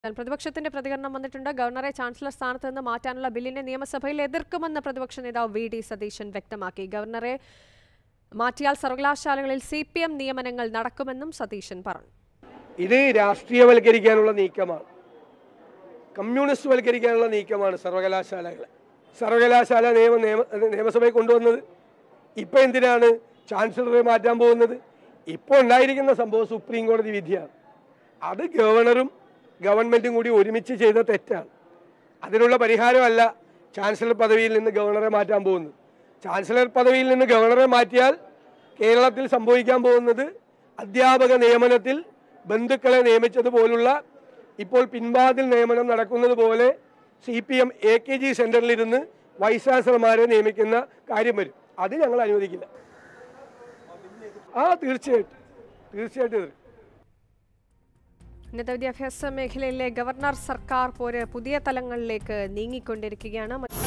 എന്നാൽ പ്രതിപക്ഷത്തിന്റെ പ്രതികരണം വന്നിട്ടുണ്ട് ഗവർണറെ ചാൻസലർ സ്ഥാനത്ത് നിന്ന് മാറ്റാനുള്ള ബില്ലിനെ നിയമസഭയിൽ എതിർക്കുമെന്ന് പ്രതിപക്ഷ നേതാവ് വി ഡി സതീശൻ വ്യക്തമാക്കി ഗവർണറെ മാറ്റിയാൽ സർവകലാശാലകളിൽ സി പി എം നിയമനങ്ങൾ നടക്കുമെന്നും സതീശൻ പറഞ്ഞു ഇത് രാഷ്ട്രീയവൽക്കരിക്കാനുള്ള നീക്കമാണ് കമ്മ്യൂണിസ്റ്റ് വൽക്കരിക്കാനുള്ള നീക്കമാണ് സർവകലാശാലകളെ സർവകലാശാല നിയമ നിയമ നിയമസഭയിൽ കൊണ്ടുവന്നത് ഇപ്പം എന്തിനാണ് ചാൻസലറെ മാറ്റാൻ പോകുന്നത് ഇപ്പോൾ ഉണ്ടായിരിക്കുന്ന സംഭവം സുപ്രീം കോടതി വിധിയാണ് അത് ഗവർണറും ഗവൺമെൻറ്റും കൂടി ഒരുമിച്ച് ചെയ്ത തെറ്റാണ് അതിനുള്ള പരിഹാരമല്ല ചാൻസലർ പദവിയിൽ നിന്ന് ഗവർണറെ മാറ്റാൻ പോകുന്നത് ചാൻസലർ പദവിയിൽ നിന്ന് ഗവർണറെ മാറ്റിയാൽ കേരളത്തിൽ സംഭവിക്കാൻ പോകുന്നത് അധ്യാപക നിയമനത്തിൽ ബന്ധുക്കളെ നിയമിച്ചതുപോലുള്ള ഇപ്പോൾ പിൻവാതിൽ നിയമനം നടക്കുന്നത് പോലെ C P M A K G സെൻറ്ററിലിരുന്ന് വൈസ് ചാൻസലർമാരെ നിയമിക്കുന്ന കാര്യം വരും അത് ഞങ്ങൾ അനുവദിക്കില്ല ആ തീർച്ചയായിട്ടും തീർച്ചയായിട്ടും എതിർക്കും. ഉന്നത വിദ്യാഭ്യാസ മേഖലയിലെ ഗവർണർ സർക്കാർ പോര് പുതിയ തലങ്ങളിലേക്ക് നീങ്ങിക്കൊണ്ടിരിക്കുകയാണ്